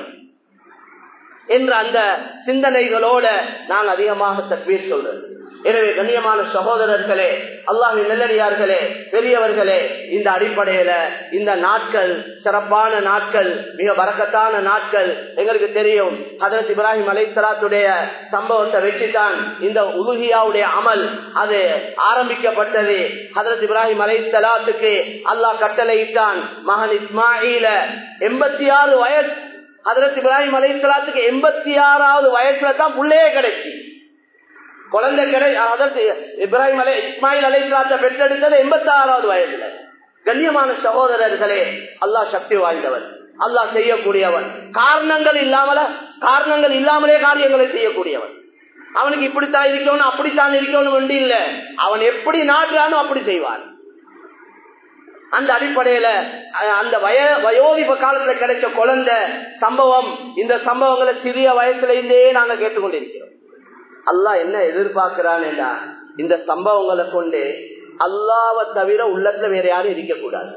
என்ற அந்த சிந்தனைகளோட நான் அதிகமாக தக்பீர் சொல்றேன் எனவே கண்ணியமான சகோதரர்களே அல்லாஹின் நெல்லடியார்களே பெரியவர்களே இந்த அடிப்படையில இந்த நாட்கள் சிறப்பான நாட்கள் மிக வரக்கத்தான நாட்கள் எங்களுக்கு தெரியும் ஹதரத் இப்ராஹிம் அலைசலாத்துடைய சம்பவத்தை வச்சுதான் இந்த உலுகியாவுடைய அமல் அது ஆரம்பிக்கப்பட்டது ஹதரத் இப்ராஹிம் அலைசலாத்துக்கு அல்லாஹ் கட்டளையிட்டான் மகன் இஸ்மாயில எண்பத்தி ஆறு வயசு ஹதரத் இப்ராஹிம் அலைசலாத்துக்கு எண்பத்தி ஆறாவது வயசுல தான் புள்ளையே கிடைச்சி குழந்தை கிடை அதற்கு இப்ராஹிம் அலை இஸ்மாயில் அலைசலாத்தை பெற்றெடுத்தது எண்பத்தி ஆறாவது வயதுல கண்ணியமான சகோதரர்களே அல்லாஹ் சக்தி வாய்ந்தவர் அல்லாஹ் செய்யக்கூடியவன் காரணங்கள் இல்லாமல காரணங்கள் இல்லாமலே காரியங்களை செய்யக்கூடியவன் அவனுக்கு இப்படித்தான் இருக்கணும் அப்படித்தான் இருக்கணும் ஒன்று இல்ல அவன் எப்படி நாடுறானோ அப்படி செய்வான் அந்த அடிப்படையில அந்த வய வயோதிப காலத்துல கிடைச்ச குழந்தை சம்பவம் இந்த சம்பவங்களை சிறிய வயசுல இருந்தே நாங்க கேட்டுக்கொண்டிருக்கிறோம் அல்லாஹ் என்ன எதிர்பார்க்கிறான்டா இந்த சம்பவங்களை கொண்டு அல்லாவை தவிர உள்ளத்துல வேற யாரும் இருக்கக்கூடாது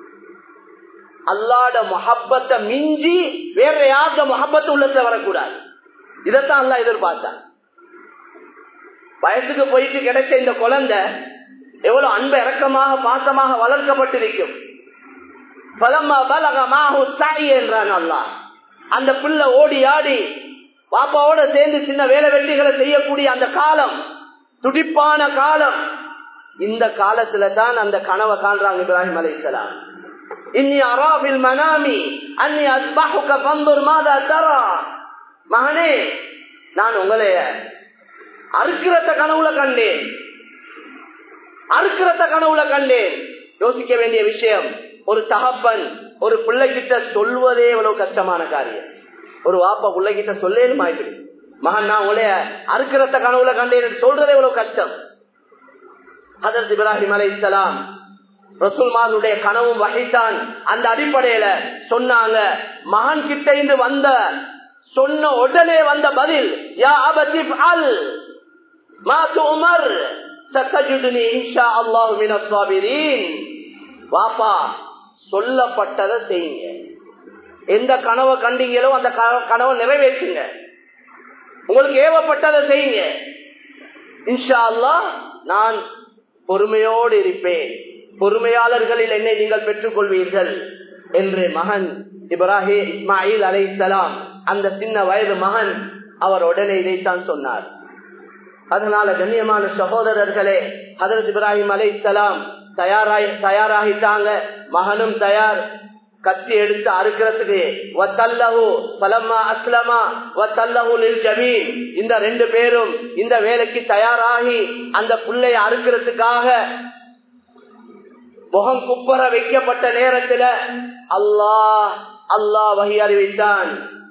அல்லாட மொஹப்பத்தை மிஞ்சி வேற யாருட மொஹப்பத்து உள்ளத்துல வரக்கூடாது இதைத்தான் அல்லா எதிர்பார்த்தான் வயசுக்கு போயிட்டு கிடைச்ச இந்த குழந்தை எவ்வளவு அன்பு இறக்கமாக பாசமாக வளர்க்கப்பட்டிருக்கும் பலமா பலகமாக தாய் என்றான் அல்லா அந்த பிள்ளை ஓடி ஆடி பாப்பாவோட சேர்ந்து சின்ன வேலை வெட்டிகளை செய்யக்கூடிய அந்த காலம் துடிப்பான காலம் இந்த காலத்துல தான் அந்த கனவை காண்றாங்க இப்ராஹிம் அலைசலாம் இன்னி அராபில் மனாமி அன்னி அஸ்பாஹுக்க பந்தூர் மாதா தரா மகனே நான் உங்களை அறுக்கிறத கனவுல கண்டேன் அறுக்கிறத கனவுல கண்டேன் யோசிக்க வேண்டிய விஷயம் ஒரு தகப்பன் ஒரு பிள்ளைகிட்ட சொல்வதே எவ்வளவு கஷ்டமான காரியம் ஒரு வாப்பா பிள்ளைகிட்ட சொல்லேன்னு மாய்ப்படி மகன் நான் உடைய அறுக்கிறத கனவுல கண்டேன் சொல்றதே எவ்வளவு கஷ்டம் ஹதரத் இப்ராஹிம் அலை இஸ்லாம் ரசூல்மானுடைய கனவும் வகைத்தான் அந்த அடிப்படையில சொன்னாங்க மகன் கிட்ட இருந்து வந்த சொன்ன உடனே வந்த பதில் யா அபதிப் அல் மாத்து உமர் சத்தஜுதுனி இன்ஷா அல்லாஹு மினஸ் சாபிரீன் வாப்பா சொல்லப்பட்டதை செய்யுங்க எந்த கனவை கண்டீங்களோ அந்த கனவை நிறைவேற்றுங்க உங்களுக்கு ஏவப்பட்டதை செய்யுங்க இன்ஷா அல்லா நான் பொறுமையோடு இருப்பேன் பொறுமையாளர்களில் என்னை நீங்கள் பெற்றுக் கொள்வீர்கள் என்று மகன் இப்ராஹிம் இஸ்மாயில் அலை இஸ்லாம் அந்த சின்ன வயது மகன் அவர் உடனே இதைத்தான் சொன்னார் அதனால கண்ணியமான சகோதரர்களே ஹதரத் இப்ராஹிம் அலை இஸ்லாம் தயாராகி தயாராகிட்டாங்க மகனும் தயார் கத்தி எடுத்து அறுக்கிறதுக்கு இந்த ரெண்டு பேரும் இந்த வேலைக்கு தயாராகி அந்த பிள்ளைய அறுக்கிறதுக்காக முகம் குப்பர வைக்கப்பட்ட நேரத்தில் அல்லாஹ் அல்லாஹ் வகை அறிவித்தான்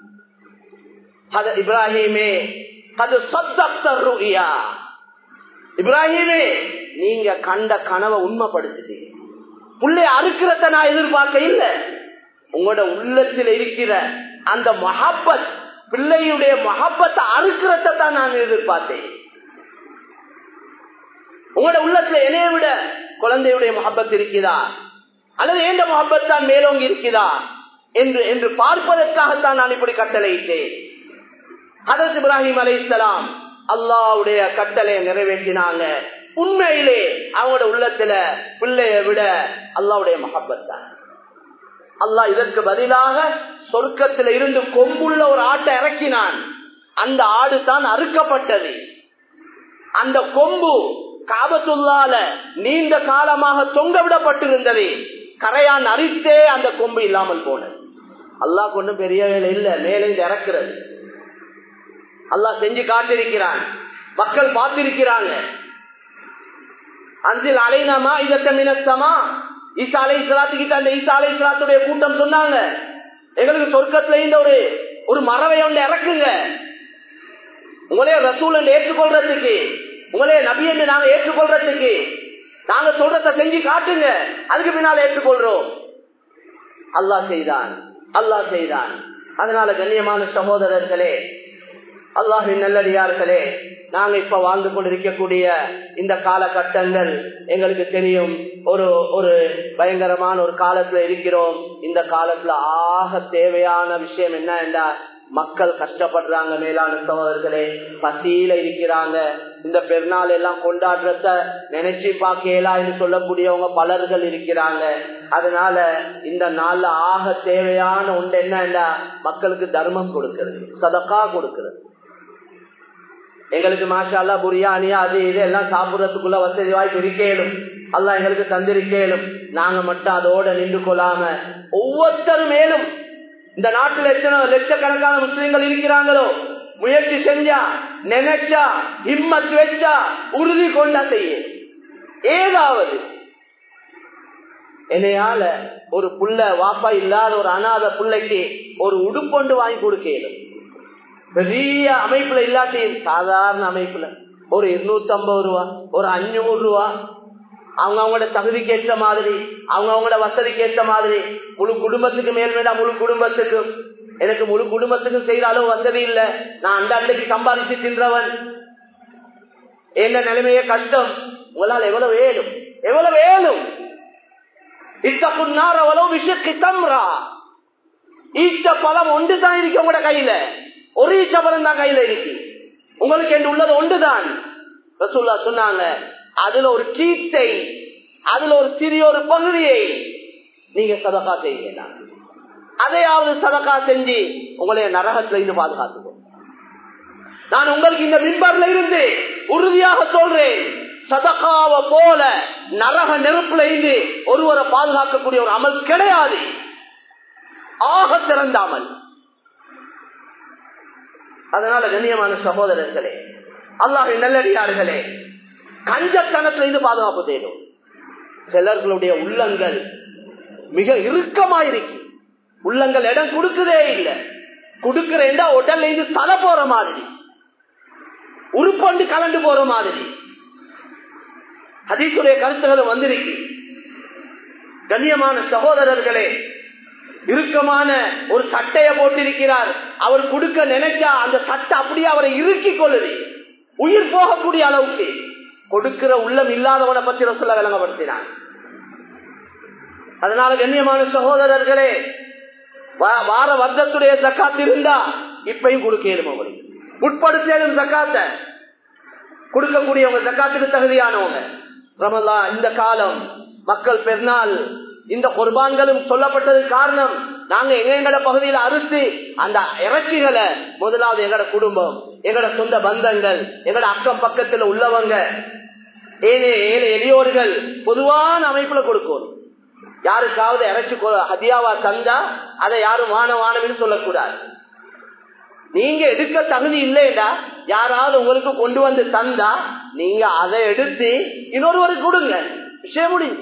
இப்ராஹிமே அது சொத்தருயா இப்ராஹிமே நீங்க கண்ட கனவை உண்மைப்படுத்துது புள்ளை அறுக்கிறத நான் எதிர்பார்க்க இல்லை உங்களோட உள்ளத்தில் இருக்கிற அந்த மஹப்பத் பிள்ளையுடைய மஹப்பத்தை அறுக்கிறத தான் நான் எதிர்பார்த்தேன் உங்களோட உள்ளத்துல என்னைய விட குழந்தையுடைய முகப்பத் இருக்குதா அல்லது எந்த முகப்பத் தான் மேலோங்கி இருக்குதா என்று என்று பார்ப்பதற்காகத்தான் நான் இப்படி கட்டளையிட்டேன் ஹதரத் இப்ராஹிம் அலை இஸ்லாம் அல்லாவுடைய கட்டளையை நிறைவேற்றினாங்க உண்மையிலே அவங்களோட உள்ளத்துல பிள்ளைய விட அல்லாவுடைய மகப்பத் தான் அல்லாஹ் இதற்கு பதிலாக சொர்க்கத்தில் இருந்து கொம்புள்ள ஒரு ஆட்டை இறக்கினான் அந்த ஆடு தான் அறுக்கப்பட்டது அந்த கொம்பு காபத்துள்ளால நீண்ட காலமாக தொங்க விடப்பட்டிருந்தது கரையான் அரித்தே அந்த கொம்பு இல்லாமல் போனது அல்லாஹ் கொண்டு பெரிய வேலை இல்ல மேலே இறக்குறது அல்லாஹ் செஞ்சு காட்டிருக்கிறான் மக்கள் பார்த்திருக்கிறாங்க அஞ்சில் அலைனமா இதத்த மினத்தமா ஈசா அலை இஸ்லாத்துக்கிட்ட அந்த ஈசா அலை இஸ்லாத்துடைய கூட்டம் சொன்னாங்க எங்களுக்கு சொர்க்கத்துல இந்த ஒரு ஒரு மரவை ஒன்று இறக்குங்க உங்களே ரசூல் என்று ஏற்றுக்கொள்றதுக்கு உங்களே நபி என்று நாங்க ஏற்றுக்கொள்றதுக்கு நாங்க சொல்றத செஞ்சு காட்டுங்க அதுக்கு பின்னால ஏற்றுக்கொள்றோம் அல்லாஹ் செய்தான் அல்லாஹ் செய்தான் அதனால கண்ணியமான சகோதரர்களே அல்லாஹின் நல்லடியார்களே நாங்க இப்ப வாழ்ந்து கொண்டிருக்கக்கூடிய இந்த காலகட்டங்கள் எங்களுக்கு தெரியும் ஒரு ஒரு பயங்கரமான ஒரு காலத்துல இருக்கிறோம் இந்த காலத்துல ஆக தேவையான விஷயம் என்ன என்றா மக்கள் கஷ்டப்படுறாங்க மேலான சகோதரர்களே பசியில இருக்கிறாங்க இந்த பெருநாள் எல்லாம் கொண்டாடுறத நினைச்சு பார்க்கலாம் என்று சொல்லக்கூடியவங்க பலர்கள் இருக்கிறாங்க அதனால இந்த நாள்ல ஆக தேவையான ஒன்று என்னன்னா மக்களுக்கு தர்மம் கொடுக்கிறது சதக்கா கொடுக்கிறது எங்களுக்கு மாஷால்லா புரியாணியா அது இது எல்லாம் சாப்பிடறதுக்குள்ள வசதி வாய்ப்பு இருக்கேனும் அல்ல எங்களுக்கு தந்திருக்கேனும் நாங்க மட்டும் அதோட நின்று கொள்ளாம ஒவ்வொருத்தரும் மேலும் இந்த நாட்டில் எத்தனை லட்சக்கணக்கான முஸ்லிம்கள் இருக்கிறாங்களோ முயற்சி செஞ்சா நினைச்சா ஹிம்மத் வச்சா உறுதி கொண்டா செய்ய ஏதாவது என்னையால ஒரு புள்ள வாப்பா இல்லாத ஒரு அனாத புள்ளைக்கு ஒரு உடுப்பொண்டு வாங்கி கொடுக்கலும் பெரிய அமைப்புல இல்லாட்டியும் சாதாரண அமைப்புல ஒரு இருநூத்தி ஐம்பது ரூபா ஒரு அஞ்சூறு ரூபா அவங்க அவங்களோட தகுதிக்கு ஏற்ற மாதிரி அவங்க அவங்களோட வசதிக்கு ஏற்ற மாதிரி முழு குடும்பத்துக்கு மேல் வேண்டாம் முழு குடும்பத்துக்கும் எனக்கு முழு குடும்பத்துக்கும் செய்யற அளவு வசதி இல்ல நான் அந்த அண்டைக்கு சம்பாதிச்சு தின்றவன் என்ன நிலைமையே கஷ்டம் உங்களால் எவ்வளவு வேணும் எவ்வளவு வேணும் இத்தகுன்னார் அவ்வளவு விஷயக்கு தம்ரா ஈச்ச பழம் ஒன்று தான் இருக்கு உங்களோட கையில ஒரு ஈச்ச பழம் தான் கையில இருக்கு உங்களுக்கு என்று உள்ளது ஒன்றுதான் ரசூல்லா சொன்னாங்க அதுல ஒரு கீத்தை அதுல ஒரு சிறிய ஒரு பகுதியை நீங்க சதகா செய்யுங்க அதையாவது சதகா செஞ்சு உங்களைய நரகத்துல இருந்து பாதுகாத்துக்கோ நான் உங்களுக்கு இந்த மின்பர்ல இருந்து உறுதியாக சொல்றேன் சதகாவ போல நரக நெருப்புல இருந்து ஒருவரை பாதுகாக்கக்கூடிய ஒரு அமல் கிடையாது ஆக சிறந்த அமல் அதனால கண்ணியமான சகோதரர்களே அல்லாஹ் நல்லடியார்களே கஞ்சத்தனத்திலிருந்து பாதுகாப்பு தேடும் சிலர்களுடைய உள்ளங்கள் மிக இறுக்கமாயிருக்கு உள்ளங்கள் இடம் கொடுக்கதே இல்லை கொடுக்கிறேன்டா உடல்ல இருந்து தலை போற மாதிரி உருப்பண்டு கலண்டு போற மாதிரி ஹதீசுடைய கருத்துகளும் வந்திருக்கு கண்ணியமான சகோதரர்களே இறுக்கமான ஒரு சட்டைய போட்டிருக்கிறார் அவர் கொடுக்க நினைச்சா அந்த சட்டை அப்படியே அவரை இறுக்கி கொள்ளுது உயிர் போகக்கூடிய அளவுக்கு கொடுக்கிற உள்ளம் இல்லாதவனை பத்தி சொல்ல விளங்கப்படுத்தினார் அதனால கண்ணியமான சகோதரர்களே வார வர்க்கத்துடைய ஜக்காத்து இருந்தா இப்பயும் கொடுக்கணும் அவங்களுக்கு உட்படுத்தலும் ஜக்காத்த கொடுக்கக்கூடியவங்க ஜக்காத்துக்கு தகுதியானவங்க ரமலா இந்த காலம் மக்கள் பெருநாள் இந்த குர்பான்களும் சொல்லப்பட்டது காரணம் நாங்க எங்க எங்கட பகுதியில அறுத்து அந்த இறைச்சிகளை முதலாவது எங்கட குடும்பம் எங்கட சொந்த பந்தங்கள் எங்கட அக்கம் பக்கத்துல உள்ளவங்க ஏழை ஏழை எளியோர்கள் பொதுவான அமைப்புல கொடுக்கணும் யாருக்காவது இறைச்சி ஹதியாவா தந்தா அதை யாரும் வான வானம்னு சொல்லக்கூடாது நீங்க எடுக்க தகுதி இல்லைடா யாராவது உங்களுக்கு கொண்டு வந்து தந்தா நீங்க அதை எடுத்து இன்னொருவருக்கு கொடுங்க விஷயம் முடியும்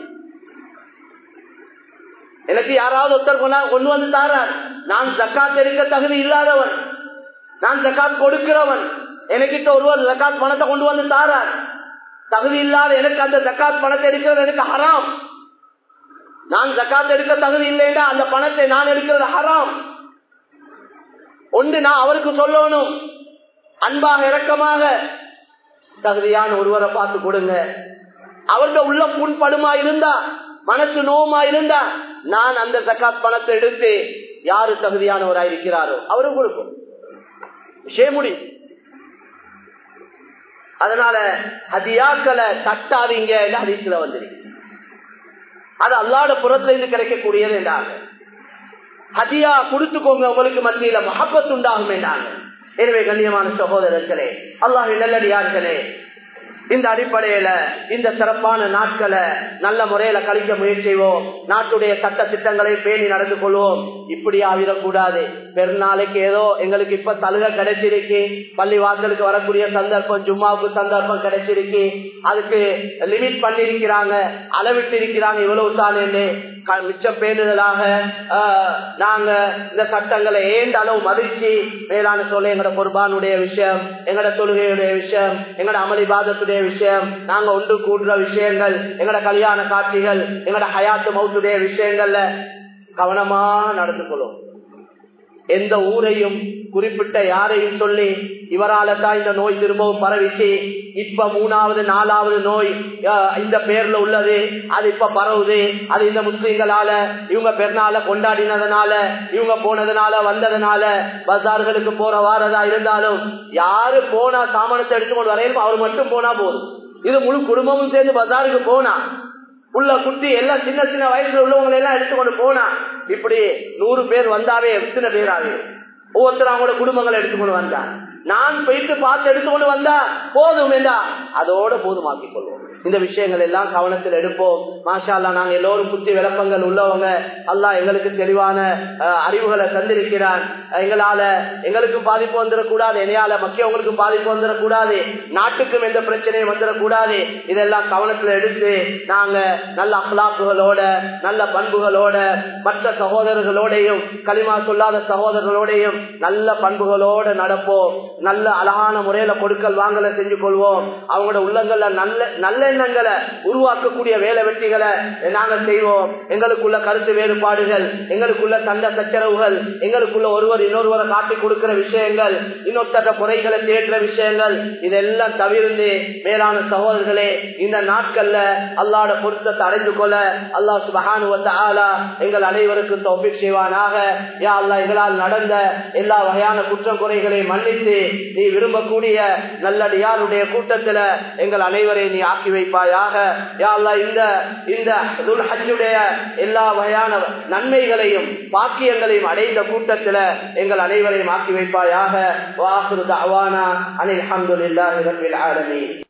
எனக்கு யாராவது ஒருத்தர் கொண்டு வந்து தாரார் நான் ஜக்காத் எடுக்க தகுதி இல்லாதவன் நான் ஜக்காத் கொடுக்கிறவன் எனக்கிட்ட ஒருவர் ஜக்காத் பணத்தை கொண்டு வந்து தாரார் தகுதி இல்லாத எனக்கு அந்த ஜக்காத் பணத்தை எடுக்கிறது எனக்கு ஹராம் நான் ஜக்காத் எடுக்க தகுதி இல்லைடா அந்த பணத்தை நான் எடுக்கிறது ஹராம் ஒன்று நான் அவருக்கு சொல்லணும் அன்பாக இரக்கமாக தகுதியான ஒருவரை பார்த்து கொடுங்க அவருடைய உள்ள புண்படுமா இருந்தா மனசு நோமா இருந்தா நான் அந்த ஜக்காத் பணத்தை எடுத்து யாரு தகுதியானவராக இருக்கிறாரோ அவரும் கொடுக்கும் விஷயம் முடியும் அதனால ஹதியாக்களை தட்டாதீங்க ஹதீஸ்ல வந்துருக்கு அது அல்லாட புறத்துல இருந்து கிடைக்கக்கூடியது என்றாங்க ஹதியா கொடுத்துக்கோங்க உங்களுக்கு மத்தியில மகப்பத்து உண்டாகும் என்றாங்க எனவே கண்ணியமான சகோதரர்களே அல்லாஹ் நல்லடியார்களே இந்த அடிப்படையில இந்த சிறப்பான நாட்களை நல்ல முறையில கழிக்க முயற்சி செய்வோம் நாட்டுடைய சட்ட திட்டங்களை பேணி நடந்து கொள்வோம் இப்படி ஆகிடக்கூடாது பெருநாளைக்கு ஏதோ எங்களுக்கு இப்ப சலுகை கிடைச்சிருக்கு பள்ளி வாசலுக்கு வரக்கூடிய சந்தர்ப்பம் ஜும்மாவுக்கு சந்தர்ப்பம் கிடைச்சிருக்கு அதுக்கு லிமிட் பண்ணிருக்கிறாங்க அளவிட்டு இருக்கிறாங்க இவ்வளவு தான் என்று மிச்சம் பேணுதலாக நாங்க இந்த சட்டங்களை ஏந்த அளவு மதிச்சு மேலான சொல்ல எங்கட குர்பானுடைய விஷயம் எங்கட தொழுகையுடைய விஷயம் எங்கட அமளிபாதத்துடைய விஷயம் நாங்க ஒன்று கூடுற விஷயங்கள் எங்கட கல்யாண காட்சிகள் எங்கட ஹயாத்து மவுத்துடைய விஷயங்கள்ல கவனமா நடந்து கொள்ளும் எந்த ஊரையும் குறிப்பிட்ட யாரையும் சொல்லி இவரால தான் இந்த நோய் திரும்பவும் பரவிச்சு இப்ப மூணாவது நாலாவது நோய் இந்த பேர்ல உள்ளது அது இப்ப பரவுது அது இந்த முஸ்லிம்களால இவங்க பெருநாள கொண்டாடினதுனால இவங்க போனதுனால வந்ததுனால பஜார்களுக்கு போற வாரதா இருந்தாலும் யாரு போனா சாமானத்தை எடுத்துக்கொண்டு வரையிலும் அவர் மட்டும் போனா போதும் இது முழு குடும்பமும் சேர்ந்து பஜாருக்கு போனா உள்ள குட்டி எல்லாம் சின்ன சின்ன வயசுல உள்ளவங்களை எல்லாம் எடுத்துக்கொண்டு போனா இப்படி நூறு பேர் வந்தாவே எத்தனை பேர் ஆகுது ஒவ்வொருத்தரும் அவங்களோட குடும்பங்களை எடுத்துக்கொண்டு வந்தா நான் போயிட்டு பார்த்து எடுத்துக்கொண்டு வந்தா போதும் என்றா அதோட போதுமாக்கிக் கொள்வோம் இந்த விஷயங்கள் எல்லாம் கவனத்தில் எடுப்போம் மாஷா அல்லா நாங்க எல்லோரும் புத்தி விளப்பங்கள் உள்ளவங்க அல்லாஹ் எங்களுக்கு தெளிவான அறிவுகளை தந்திருக்கிறான் எங்களால எங்களுக்கு பாதிப்பு வந்துடக்கூடாது என்னையால மக்கியவங்களுக்கு பாதிப்பு வந்துடக்கூடாது நாட்டுக்கும் எந்த பிரச்சனையும் வந்துடக்கூடாது இதெல்லாம் கவனத்துல எடுத்து நாங்க நல்ல அஹ்லாக்குகளோட நல்ல பண்புகளோட மற்ற சகோதரர்களோடையும் களிமா சொல்லாத சகோதரர்களோடையும் நல்ல பண்புகளோட நடப்போம் நல்ல அழகான முறையில கொடுக்கல் வாங்கல செஞ்சு கொள்வோம் அவங்களோட உள்ளங்கள்ல நல்ல நல்லெண்ணங்களை உருவாக்கக்கூடிய வேலை வெட்டிகளை நாங்கள் செய்வோம் எங்களுக்குள்ள கருத்து வேறுபாடுகள் எங்களுக்குள்ள சண்டை சச்சரவுகள் எங்களுக்குள்ள ஒருவர் இன்னொருவரை காட்டி கொடுக்கிற விஷயங்கள் இன்னொருத்தர குறைகளை தேற்ற விஷயங்கள் இதெல்லாம் தவிர்த்து மேலான சகோதரர்களே இந்த நாட்கள்ல அல்லாட பொருத்தத்தை அடைந்து கொள்ள அல்லா சுபஹானு ஆலா எங்கள் அனைவருக்கும் தொப்பிக் செய்வானாக யா அல்லா எங்களால் நடந்த எல்லா வகையான குற்றம் குறைகளை மன்னித்து நீ விரும்பக்கூடிய நல்லடியாருடைய கூட்டத்துல எங்கள் அனைவரையும் நீ ஆக்கி வைப்பாயாக யா அல்லாஹ் இந்த இந்த துல் ஹஜ்ஜுடைய எல்லா வகையான நன்மைகளையும் பாக்கியங்களையும் அடைந்த கூட்டத்துல எங்கள் அனைவரையும் ஆக்கி வைப்பாயாக வாஹிரு தஅவானா அனில் ஹம்துலில்லாஹி ரப்பில் ஆலமீன்